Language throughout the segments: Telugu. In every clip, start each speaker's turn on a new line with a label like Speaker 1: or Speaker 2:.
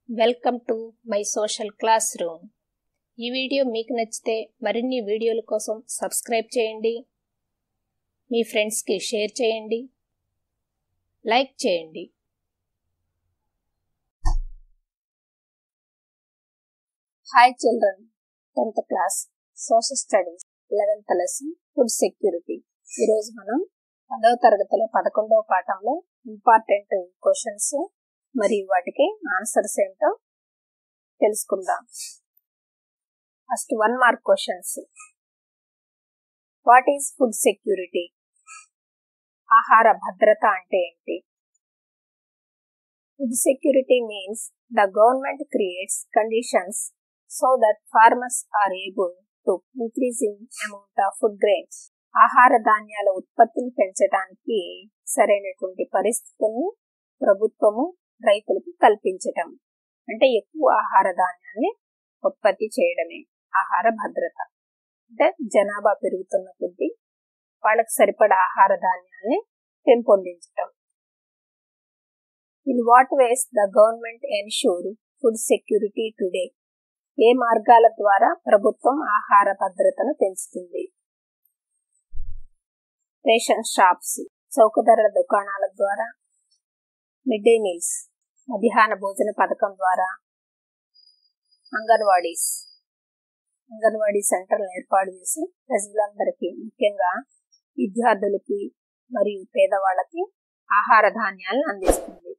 Speaker 1: welcome to my social class room ఈ వీడియో మీకు నచ్చితే మరిన్ని వీడియోల కోసం సబ్స్క్రైబ్ చేయండి మీ ఫ్రెండ్స్కి షేర్ చేయండి లైక్ చేయండి hi children tenth class social studies eleventh lesson food security ఈరోజు మనం పదవ తరగతిలో పదకొండవ పాఠంలో ఇంపార్టెంట్ క్వశ్చన్స్ మరియు వాటికి ఆన్సర్స్ ఏంటో తెలుసుకుందాం first one mark questions what is food security ఆహార భద్రత అంటే ఏంటి food security means the government creates conditions so that farmers are able to increase in amount of food grains ఆహార ధాన్యాల ఉత్పత్తిని పెంచడానికి సరైనటువంటి పరిస్థితులను ప్రభుత్వము రైతులకు కల్పించటం అంటే ఎక్కువ ఆహార ధాన్యాన్ని ఉత్పత్తి చేయడమే ఆహార భద్రత అంటే జనాభా పెరుగుతున్న కొద్దీ వాళ్ళకి సరిపడ ఆహార ధాన్యాన్ని పెంపొందించటం in what ways the government ensure food security today ఏ మార్గాల ద్వారా ప్రభుత్వం ఆహార భద్రతను పెంచుతుంది రేషన్ షాప్స్ చౌక ధరల దుకాణాల ద్వారా మిడ్ డే మీల్స్ మధ్యాహ్న భోజన పథకం ద్వారా అంగన్వాడీస్ అంగన్వాడీ సెంటర్లు ఏర్పాటు చేసి ప్రజలందరికీ ముఖ్యంగా విద్యార్థులకి మరియు పేదవాళ్ళకి ఆహార ధాన్యాలను అందిస్తుంది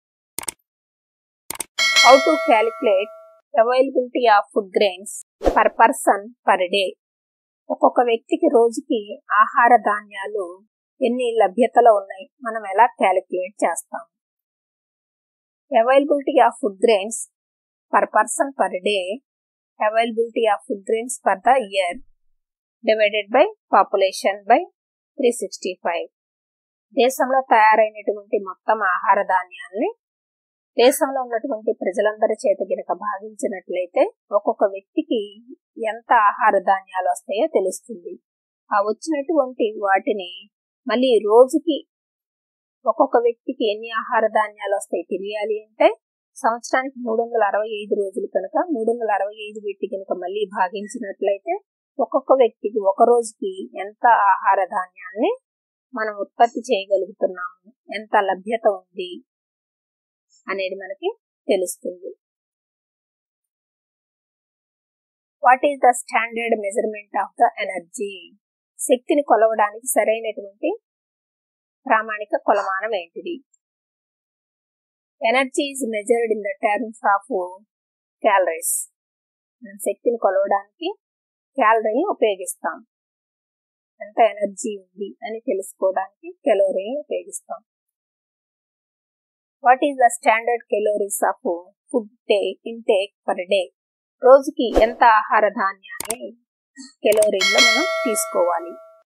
Speaker 1: how to calculate availability of food grains per person per day ఒక్కొక్క వ్యక్తికి రోజుకి ఆహార ధాన్యాలు ఎన్ని లభ్యతలో ఉన్నాయి మనం ఎలా క్యాలిక్యులేట్ చేస్తాం availability of food grains per person per day availability of food grains per the year divided by population by three sixty five దేశంలో తయారైనటువంటి మొత్తం ఆహార ధాన్యాల్ని దేశంలో ఉన్నటువంటి ప్రజలందరి చేత గినక భావించినట్లయితే ఒక్కొక్క వ్యక్తికి ఎంత ఆహార ధాన్యాలు వస్తాయో తెలుస్తుంది ఆ వచ్చినటువంటి వాటిని మళ్ళీ రోజుకి ఒక్కొక్క వ్యక్తికి ఎన్ని ఆహార ధాన్యాలు వస్తాయి తెలియాలి అంటే సంవత్సరానికి మూడు వందల అరవై ఐదు రోజులు కనుక మూడు వందల అరవై ఐదు పెట్టి కనుక మళ్ళీ భాగించినట్లయితే ఒక్కొక్క వ్యక్తికి ఒక రోజుకి ఎంత ఆహార ధాన్యాల్ని మనం ఉత్పత్తి చేయగలుగుతున్నాము ఎంత లభ్యత ఉంది అనేది మనకి తెలుస్తుంది what is the standard measurement of the energy శక్తిని కొలవడానికి సరైనటువంటి ప్రామాణిక కొలమానం ఏంటిది energy is measured in the terms of calories మనం శక్తిని కొలవడానికి క్యాలరీని ఉపయోగిస్తాం ఎంత ఎనర్జీ ఉంది అని తెలుసుకోవడానికి కెలోరీని ఉపయోగిస్తాం what is the standard calories of food టే ఇంటేక్ పర్ డే రోజుకి ఎంత ఆహార ధాన్యాన్ని కెలోరీల్లో మనం తీసుకోవాలి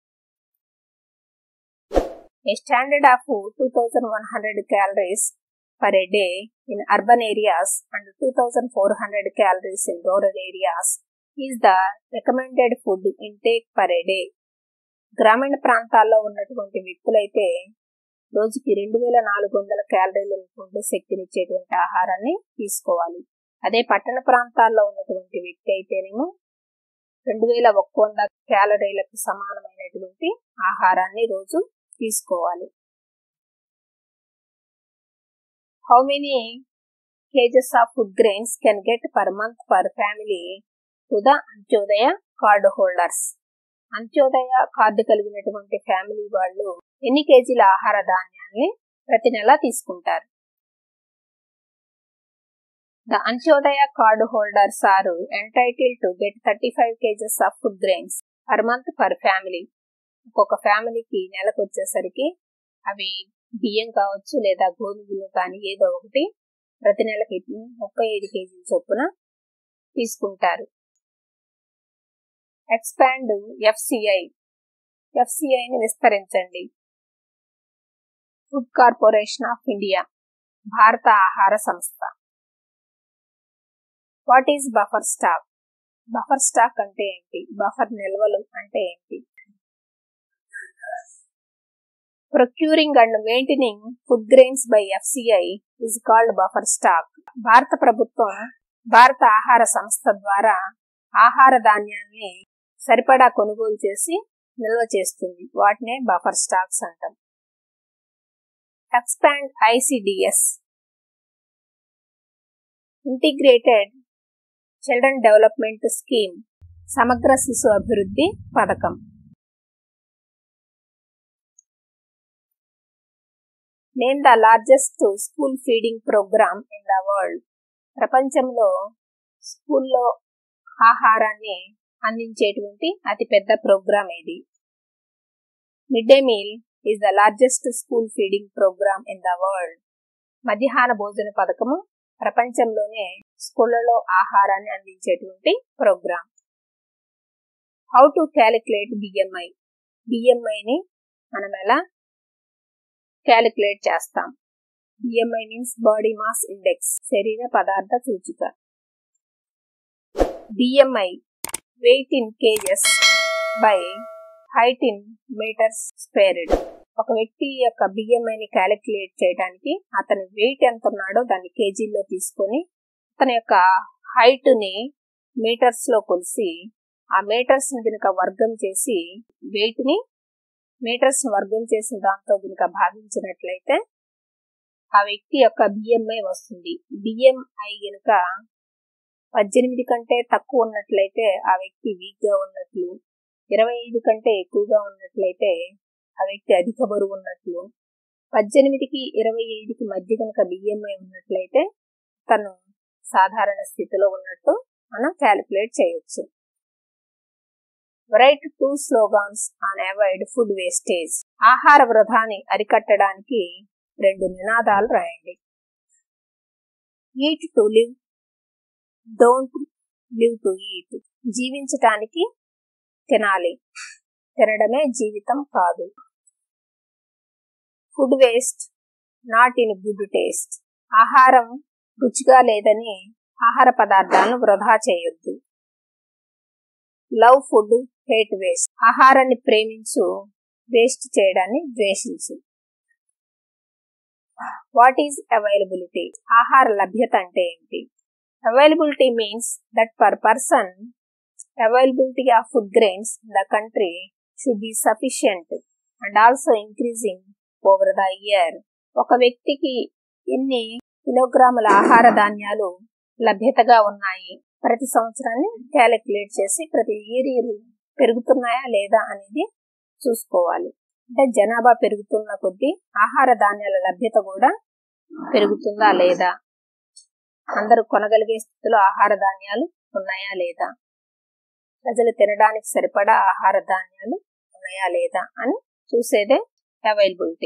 Speaker 1: a standard of two thousand one hundred calories per a day in urban areas and two thousand four hundred calories in rural areas is the recommended food intake per a day గ్రామీణ ప్రాంతాల్లో ఉన్నటువంటి వ్యక్తులైతే రోజుకి రెండు వేల నాలుగు వందల క్యాలరీలు ఉండే శక్తినిచ్చేటువంటి ఆహారాన్ని తీసుకోవాలి అదే పట్టణ ప్రాంతాల్లో ఉన్నటువంటి వ్యక్తి అయితేనేమో రెండు వేల ఒక్క వంద క్యాలరీలకు సమానమైనటువంటి ఆహారాన్ని రోజు తీసుకోవాలి how many kgs of food grains can get per month per family to the Antyodaya card holders Antyodaya card కలిగినటువంటి ఫ్యామిలీ వాళ్ళు ఎన్ని కేజీల ఆహార ధాన్యాన్ని ప్రతి నెల తీసుకుంటారు the Antyodaya card holders are entitled to get thirty five kgs of food grains per month per family ఒక్కొక్క ఫ్యామిలీకి నెలకు వచ్చేసరికి అవి బియ్యం కావచ్చు లేదా గోధుమలు కానీ ఏదో ఒకటి ప్రతి నెలకి ముప్పై ఐదు కేజీల చొప్పున తీసుకుంటారు ఎక్స్పాండ్ ఎఫ్సిఐ ఎఫ్సిఐని విస్తరించండి ఫుడ్ కార్పొరేషన్ ఆఫ్ ఇండియా భారత ఆహార సంస్థ what is buffer stock buffer stock అంటే ఏంటి బఫర్ నిల్వలు అంటే ఏంటి procuring and maintaining food grains by FCI is called buffer stock భారత ప్రభుత్వం భారత ఆహార సంస్థ ద్వారా ఆహార ధాన్యాన్ని సరిపడా కొనుగోలు చేసి నిల్వ చేస్తుంది వాటినే బఫర్ స్టాక్స్ అంటాం expand ICDS integrated children development scheme సమగ్ర శిశు అభివృద్ధి పథకం name the largest school feeding program in the world ప్రపంచంలో స్కూల్లో ఆహారాన్ని అందించేటువంటి అతిపెద్ద ప్రోగ్రామ్ ఇది mid day meal is the largest school feeding program in the world మధ్యాహ్న భోజన పథకము ప్రపంచంలోనే స్కూళ్లలో ఆహారాన్ని అందించేటువంటి program how to calculate BMI బిఎంఐని మనం ఎలా క్యాలిక్యులేట్ చేస్తాం BMI means body mass index శరీర పదార్థ సూచిక BMI weight in kgs by height in metres squared ఒక వ్యక్తి యొక్క బిఎంఐని క్యాలిక్యులేట్ చేయడానికి అతని వెయిట్ ఎంత ఉన్నాడో దాన్ని కేజీల్లో తీసుకొని అతని యొక్క హైట్ ని మీటర్స్ లో కొలిసి ఆ మీటర్స్ ని కనుక వర్గం చేసి వెయిట్ ని మీటర్స్ వర్గం చేసిన దాంతో కనుక భాగించినట్లయితే ఆ వ్యక్తి యొక్క బిఎంఐ వస్తుంది బిఎంఐ గనుక పద్దెనిమిది కంటే తక్కువ ఉన్నట్లయితే ఆ వ్యక్తి వీక్ గా ఉన్నట్లు ఇరవై ఐదు కంటే ఎక్కువగా ఉన్నట్లయితే ఆ వ్యక్తి అధిక బరువు ఉన్నట్లు పద్దెనిమిదికి ఇరవై ఐదుకి మధ్య కనుక బిఎంఐ ఉన్నట్లయితే తను సాధారణ స్థితిలో ఉన్నట్టు మనం క్యాలిక్యులేట్ చేయొచ్చు write two slogans on avoid food wastage ఆహార వృధాని అరికట్టడానికి రెండు నినాదాలు రాయండి eat to live don't live to eat జీవించటానికి తినాలి తినడమే జీవితం కాదు food waste not in good taste ఆహారం రుచిగా లేదని ఆహార పదార్థాలను వృధా చేయొద్దు లవ్ ఫుడ్ హేట్ వేస్ట్ ఆహారాన్ని ప్రేమించు వేస్ట్ చేయడాన్ని ద్వేషించు వాట్ ఈజ్ అవైలబిలిటీ ఆహార లభ్యత అంటే ఏంటి availability means that per person availability of food grains in the country should be sufficient and also increasing over the year ఒక వ్యక్తికి ఎన్ని కిలోగ్రాముల ఆహార ధాన్యాలు లభ్యతగా ఉన్నాయి ప్రతి సంవత్సరాన్ని క్యాలిక్యులేట్ చేసి ప్రతి ఇయర్ ఇయర్ పెరుగుతున్నాయా లేదా అనేది చూసుకోవాలి అంటే జనాభా పెరుగుతున్న కొద్దీ ఆహార ధాన్యాల లభ్యత కూడా పెరుగుతుందా లేదా అందరూ కొనగలిగే స్థితిలో ఆహార ధాన్యాలు ఉన్నాయా లేదా ప్రజలు తినడానికి సరిపడా ఆహార ధాన్యాలు ఉన్నాయా లేదా అని చూసేదే availability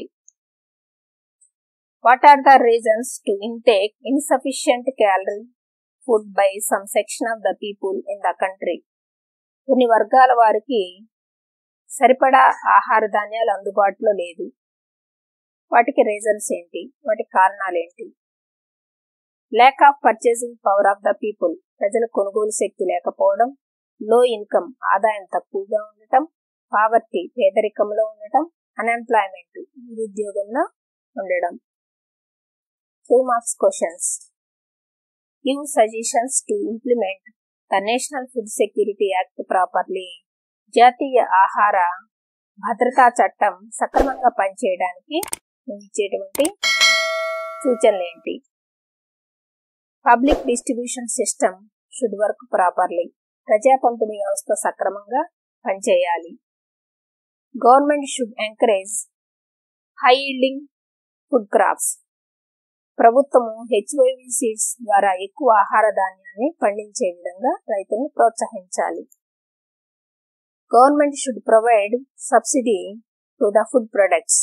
Speaker 1: what are the reasons to intake insufficient calorie food by some section of the people in the country కొన్ని వర్గాల వారికి సరిపడా ఆహార ధాన్యాలు అందుబాటులో లేదు వాటికి రీజన్స్ ఏంటి వాటికి కారణాలు ఏంటి lack of purchasing power of the people ప్రజల కొనుగోలు శక్తి లేకపోవడం లో ఇన్కమ్ ఆదాయం తక్కువగా ఉండటం పావర్టీ పేదరికంలో ఉండటం అన్ఎంప్లాయ్మెంట్ నిరుద్యోగంలో ఉండడం two marks questions give suggestions to implement the national food security act properly జాతీయ ఆహార భద్రతా చట్టం సక్రమంగా పనిచేయడానికి ఇచ్చేటువంటి సూచనలు ఏంటి public distribution system should work properly ప్రజా పంపిణీ వ్యవస్థ సక్రమంగా పనిచేయాలి government should encourage high yielding food crops ప్రభుత్వము హెచ్ఓవి సీడ్స్ ద్వారా ఎక్కువ ఆహార ధాన్యాన్ని పండించే విధంగా రైతులను ప్రోత్సహించాలి government should provide subsidy to the food products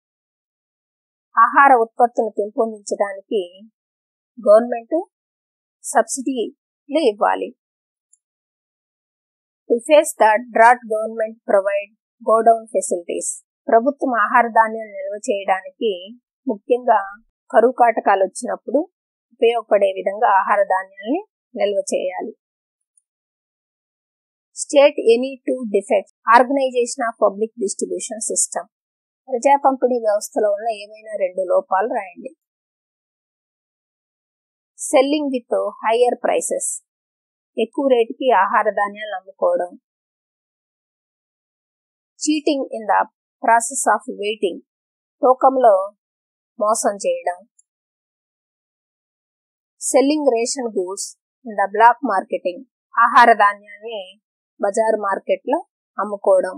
Speaker 1: ఆహార ఉత్పత్తులను పెంపొందించడానికి గవర్నమెంట్ సబ్సిడీలు ఇవ్వాలి to face the drought government provide godown facilities ప్రభుత్వం ఆహార ధాన్యాలు నిల్వ చేయడానికి ముఖ్యంగా కరువు కాటకాలు వచ్చినప్పుడు ఉపయోగపడే విధంగా ఆహార ధాన్యాల్ని నిల్వ చేయాలి state any two defect organization of public distribution system ప్రజా పంపిణీ వ్యవస్థలో ఉన్న ఏమైనా రెండు లోపాలు రాయండి సెల్లింగ్ విత్ హయ్యర్ ప్రైసెస్ ఎక్కువ రేటుకి ఆహార ధాన్యాలు అమ్ముకోవడం cheating in the process of weighting తూకంలో మోసం చేయడం selling ration goods in the black marketing ఆహార ధాన్యాన్ని బజార్ మార్కెట్లో అమ్ముకోవడం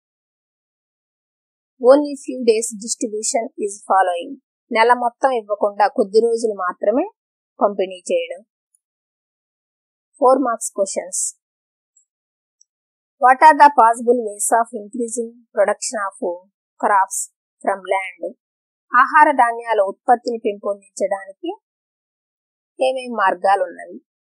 Speaker 1: only few days distribution is following నెల మొత్తం ఇవ్వకుండా కొద్ది రోజులు మాత్రమే పంపిణీ చేయడం four marks questions what are the possible ways of increasing production of crops from land ఆహార ధాన్యాల ఉత్పత్తిని పెంపొందించడానికి ఏమేమి మార్గాలు ఉన్నవి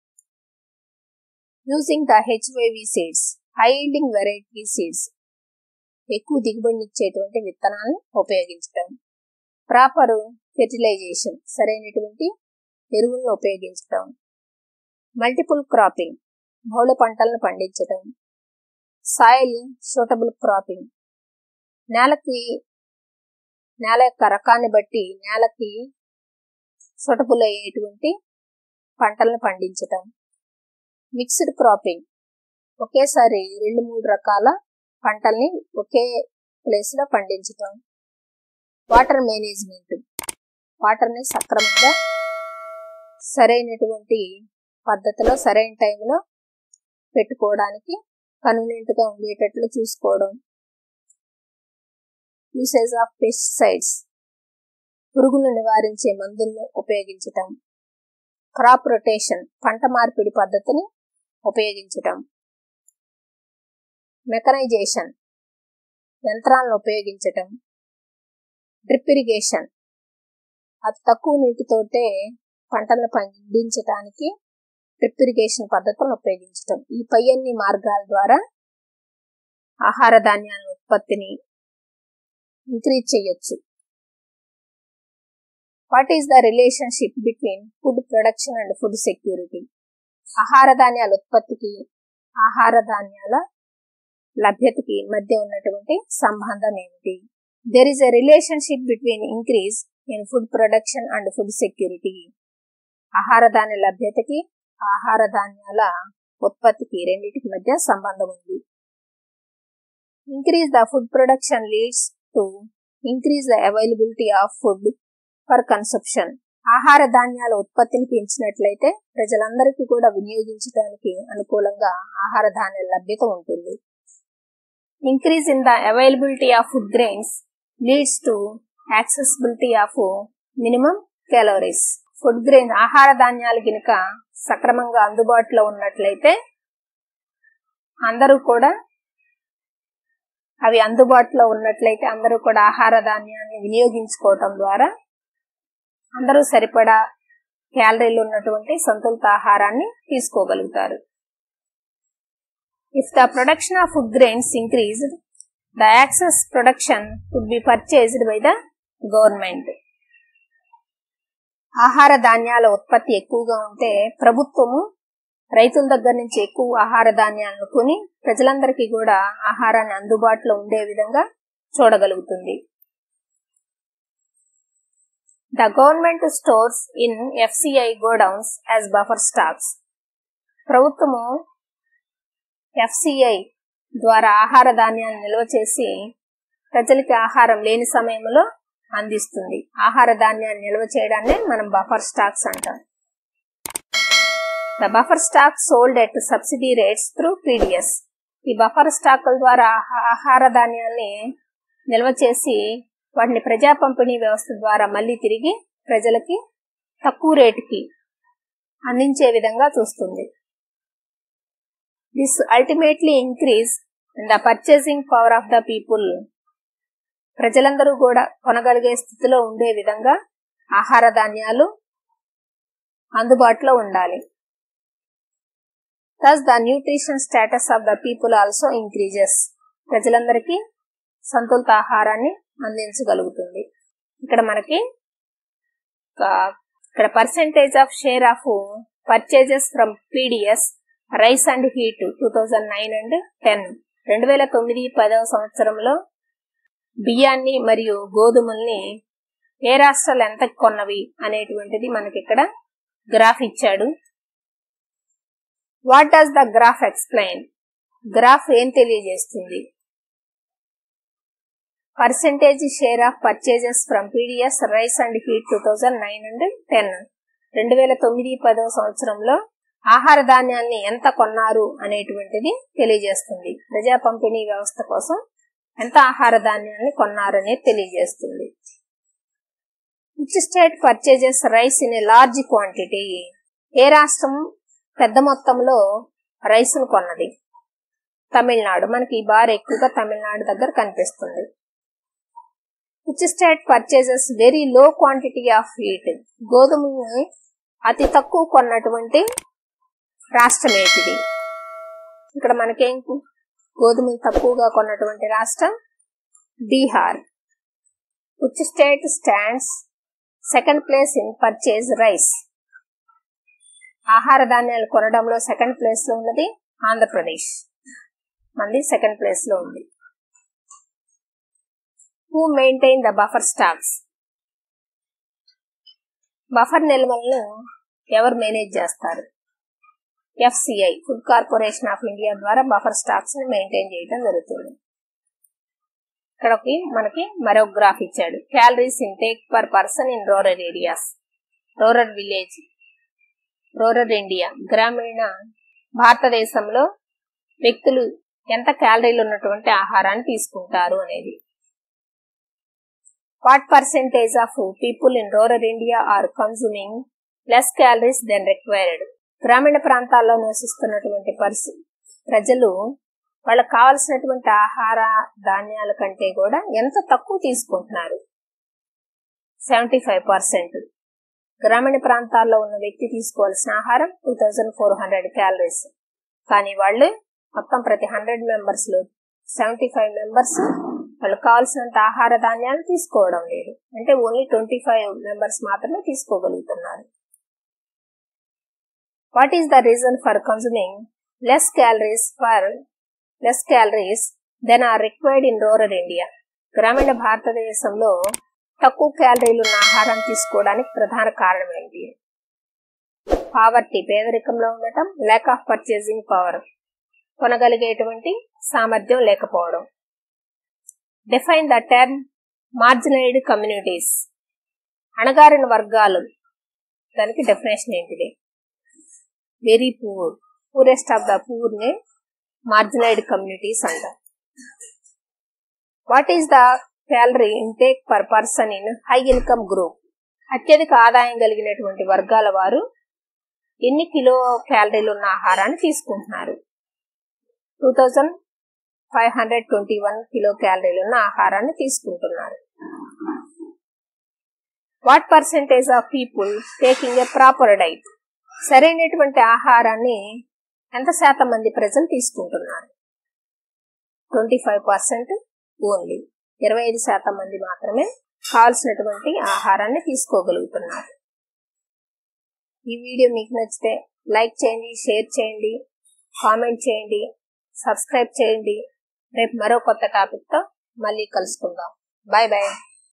Speaker 1: using the HYV seeds high yielding variety seeds ఎక్కువ దిగుబడినిచ్చేటువంటి విత్తనాలను ఉపయోగించడం ప్రాపర్ ఫెర్టిలైజేషన్ సరైనటువంటి ఎరువులను ఉపయోగించడం మల్టిపుల్ క్రాపింగ్ బహుళ పంటలను పండించడం సాయిల్ సూటబుల్ క్రాపింగ్ నేలకి నేల యొక్క రకాన్ని బట్టి నేలకి సూటబుల్ అయ్యేటువంటి పంటలను పండించటం మిక్స్డ్ క్రాపింగ్ ఒకేసారి రెండు మూడు రకాల పంటల్ని ఒకే ప్లేస్ లో పండించటం వాటర్ మేనేజ్మెంట్ వాటర్ని సక్రమంగా సరైనటువంటి పద్ధతిలో సరైన టైంలో పెట్టుకోవడానికి కన్వీనియంట్ గా ఉండేటట్లు చూసుకోవడం యూసేజ్ ఆఫ్ పెస్టిసైడ్స్ పురుగులు నివారించే మందులను ఉపయోగించటం క్రాప్ రొటేషన్ పంట మార్పిడి పద్ధతిని ఉపయోగించటం మెకనైజేషన్ యంత్రాలను ఉపయోగించటం డ్రిప్ ఇరిగేషన్ అతి తక్కువ నీటితోటే పంటలను పండించటానికి డ్రిప్ ఇరిగేషన్ పద్ధతులను ఉపయోగించటం ఈ పై అన్ని మార్గాల ద్వారా ఆహార ధాన్యాల ఉత్పత్తిని ఇంక్రీజ్ చేయొచ్చు what is the relationship between food production and food security ఆహార ధాన్యాల ఉత్పత్తికి ఆహార ధాన్యాల లభ్యతకి మధ్య ఉన్నటువంటి సంబంధం ఏమిటి there is a relationship between increase in food production and food security ఆహార ధాన్య లభ్యతకి ఆహార ధాన్యాల ఉత్పత్తికి రెండింటికి మధ్య సంబంధం ఉంది increase the food production leads to increase the availability of food for consumption ఆహార ధాన్యాల ఉత్పత్తిని పెంచినట్లయితే ప్రజలందరికీ కూడా వినియోగించడానికి అనుకూలంగా ఆహార ధాన్యాల లభ్యత ఉంటుంది increase in the availability of food grains leads to accessibility of minimum calories food grain ఆహార ధాన్యాలు గినక సక్రమంగా అందుబాటులో ఉన్నట్లయితే అందరూ కూడా అవి అందుబాటులో ఉన్నట్లయితే అందరూ కూడా ఆహార ధాన్యాన్ని వినియోగించుకోవటం ద్వారా అందరూ సరిపడా క్యాలరీలు ఉన్నటువంటి సంతులిత ఆహారాన్ని తీసుకోగలుగుతారు if the production of food grains increased the excess production would be purchased by the government ఆహార ధాన్యాల ఉత్పత్తి ఎక్కువగా ఉంటే ప్రభుత్వము రైతుల దగ్గర నుంచి ఎక్కువ ఆహార ధాన్యాలను కొని ప్రజలందరికీ కూడా ఆహారాన్ని అందుబాటులో ఉండే విధంగా చూడగలుగుతుంది the government stores in FCI godowns as buffer stocks ప్రభుత్వము ఎఫ్సిఐ ద్వారా ఆహార ధాన్యాలను నిల్వ చేసి ప్రజలకి ఆహారం లేని సమయంలో అందిస్తుంది ఆహార ధాన్యాన్ని నిల్వ చేయడాన్ని మనం బఫర్ స్టాక్స్ అంటాం the buffer stock sold at subsidy rates through PDS ఈ బఫర్ స్టాకుల ద్వారా ఆహార ధాన్యాల్ని నిల్వ చేసి వాటిని ప్రజా పంపిణీ వ్యవస్థ ద్వారా మళ్ళీ తిరిగి ప్రజలకి తక్కువ రేటుకి అందించే విధంగా చూస్తుంది this ultimately increase in the purchasing power of the people ప్రజలందరూ కూడా కొనగలిగే స్థితిలో ఉండే విధంగా ఆహార ధాన్యాలు అందుబాటులో ఉండాలి thus the nutrition status of the people also increases ప్రజలందరికీ సంతులిత ఆహారాన్ని అందించగలుగుతుంది ఇక్కడ మనకి ఇక్కడ percentage of share of purchases from PDS rice and wheat two thousand nine and ten రెండు వేల తొమ్మిది పదవ సంవత్సరంలో బియ్యాన్ని మరియు గోధుమల్ని ఏ రాష్ట్రాలు ఎంత కొన్నవి అనేటువంటిది మనకి ఇక్కడ గ్రాఫ్ ఇచ్చాడు what does the graph explain graph ఏం తెలియజేస్తుంది percentage share of purchases from PDS rice and wheat two thousand nine and ten రెండు వేల తొమ్మిది పదవ సంవత్సరంలో ఆహార ధాన్యాన్ని ఎంత కొన్నారు అనేటువంటిది తెలియజేస్తుంది ప్రజా పంపిణీ వ్యవస్థ కోసం ఎంత ఆహార ధాన్యాన్ని కొన్నారనేది తెలియజేస్తుంది which state purchases rice in a large quantity ఏ రాష్ట్రం పెద్ద మొత్తంలో రైస్ను కొన్నది తమిళనాడు మనకి ఈ బార్ ఎక్కువగా తమిళనాడు దగ్గర కనిపిస్తుంది which state purchases very low quantity of wheat గోధుమని అతి తక్కువ కొన్నటువంటి రాష్ట్రం ఏంటిది ఇక్కడ మనకేం గోధుమలు తక్కువగా కొన్నటువంటి రాష్ట్రం Bihar which state stands second place in purchase rice ఆహార ధాన్యాలు కొనడంలో సెకండ్ ప్లేస్ లో ఉన్నది ఆంధ్రప్రదేశ్ మంది సెకండ్ ప్లేస్ లో ఉంది who maintain the buffer stocks buffer నిల్వలను ఎవరు మేనేజ్ చేస్తారు FCI food corporation of India ద్వారా బఫర్ స్టాక్స్ ని మెయింటైన్ చేయడం జరుగుతుంది ఇక్కడ మనకి మరొక గ్రాఫ్ ఇచ్చాడు calories intake per person in rural areas rural village rural India గ్రామీణ భారతదేశంలో వ్యక్తులు ఎంత క్యాలరీలు ఉన్నటువంటి ఆహారాన్ని తీసుకుంటారు అనేది what percentage of people in rural India are consuming less calories than required గ్రామీణ ప్రాంతాల్లో నివసిస్తున్నటువంటి పరిస్థితి ప్రజలు వాళ్ళకి కావలసినటువంటి ఆహార ధాన్యాల కంటే కూడా ఎంత తక్కువ తీసుకుంటున్నారు సెవెంటీ ఫైవ్ పర్సెంట్ గ్రామీణ ప్రాంతాల్లో ఉన్న వ్యక్తి తీసుకోవాల్సిన ఆహారం two thousand four hundred calories కానీ వాళ్ళు మొత్తం ప్రతి హండ్రెడ్ మెంబర్స్ లో సెవెంటీ ఫైవ్ మెంబర్స్ వాళ్ళు కావాల్సినంత ఆహార ధాన్యాలు తీసుకోవడం లేదు అంటే ఓన్లీ ట్వంటీ ఫైవ్ మెంబర్స్ మాత్రమే తీసుకోగలుగుతున్నారు what is the reason for consuming less calories for less calories than are required in rural India గ్రామీణ భారతదేశంలో తక్కువ క్యాలరీలు ఉన్న ఆహారం తీసుకోవడానికి ప్రధాన కారణం ఏంటి పావర్టీ పేదరికంలో ఉండటం ల్యాక్ ఆఫ్ పర్చేసింగ్ పవర్ కొనగలిగేటువంటి సామర్థ్యం లేకపోవడం define the term marginalised communities అణగారిన వర్గాలు దానికి డెఫినేషన్ ఏంటిది very poor poorest of the poor నే మార్జినైడ్ కమ్యూనిటీస్ అంటారు what is the calorie intake per person in high income group అత్యధిక ఆదాయం కలిగినటువంటి వర్గాల వారు ఎన్ని కిలో క్యాలరీలు ఉన్న ఆహారాన్ని తీసుకుంటున్నారు two thousand five hundred twenty one kilo క్యాలరీలు ఉన్న ఆహారాన్ని తీసుకుంటున్నారు what percentage of people taking a proper diet సరైనటువంటి ఆహారాన్ని ఎంత శాతం మంది ప్రజలు తీసుకుంటున్నారు ట్వంటీ ఫైవ్ పర్సెంట్ ఓన్లీ ఇరవై ఐదు శాతం మంది మాత్రమే కావలసినటువంటి ఆహారాన్ని తీసుకోగలుగుతున్నారు ఈ వీడియో మీకు నచ్చితే లైక్ చేయండి షేర్ చేయండి కామెంట్ చేయండి సబ్స్క్రైబ్ చేయండి రేపు మరో కొత్త టాపిక్తో మళ్ళీ కలుసుకుందాం బాయ్ బాయ్